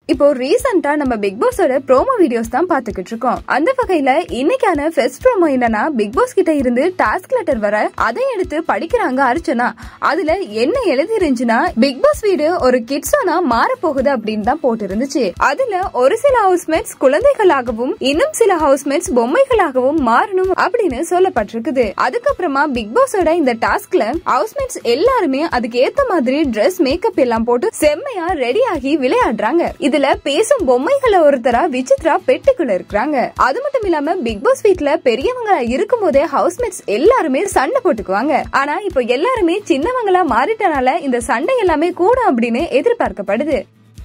இப்போ ரீசெண்டா நம்ம பிக் பாஸோட ப்ரோமோ வீடியோஸ் தான் பாத்துக்கிட்டு இருக்கோம் அந்த வகையில இன்னைக்கான ஃபெஸ்ட் ப்ரோமோ என்னன்னா பிக் பாஸ் கிட்ட இருந்து டாஸ்க் லெட்டர் வர அதை எடுத்து படிக்கிறாங்க அர்ச்சனா அதுல என்ன எழுதி இருந்துச்சுன்னா பிக் பாஸ் வீடு ஒரு கிட்ஸானா மாற போகுது அப்படின்னு தான் போட்டு இருந்துச்சு அதுல ஒரு சில ஹவுஸ்மேட்ஸ் குழந்தைகளாகவும் இன்னும் சில ஹவுஸ்மேட்ஸ் பொம்மைகளாகவும் மாறணும் அப்படின்னு சொல்லப்பட்டிருக்குது அதுக்கப்புறமா பிக் பாஸோட இந்த டாஸ்க்ல ஹவுஸ்மேட்ஸ் எல்லாருமே அதுக்கு ஏத்த மாதிரி ட்ரெஸ் மேக்கப் எல்லாம் போட்டு செம்மையா ரெடி ஆகி விளையாடுறாங்க இதுல பேசும் பொம்மைகளை ஒருத்தரா விசித்ரா பெட்டுக்குள்ள இருக்கிறாங்க அது மட்டும் இல்லாம பிக் பாஸ் வீட்ல பெரியவங்களா இருக்கும் போதே ஹவுஸ்மேட்ஸ் எல்லாருமே சண்டை போட்டுக்குவாங்க ஆனா இப்போ எல்லாருமே சின்னவங்களா மாறிட்டனால இந்த சண்டை எல்லாமே கூடும் அப்படின்னு எதிர்பார்க்கப்படுது